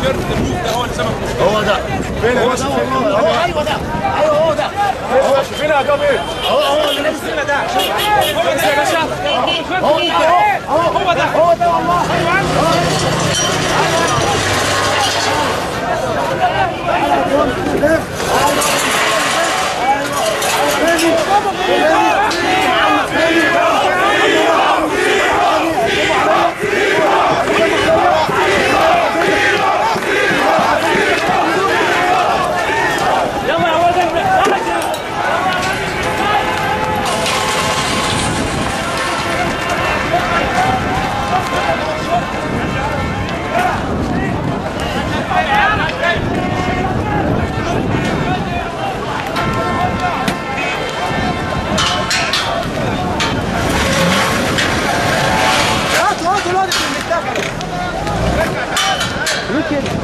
التيشيرت الموف ده هو اللي سبب المشكله هو ده فين هو ده هو ايوه ده ايوه هو ده هو فين يا جماعه هو هو اللي لابس كده ده هو ده يا باشا هو ده هو هو ده هو ده والله هاتوا هاتوا الواد اللي اتاخد ليه كده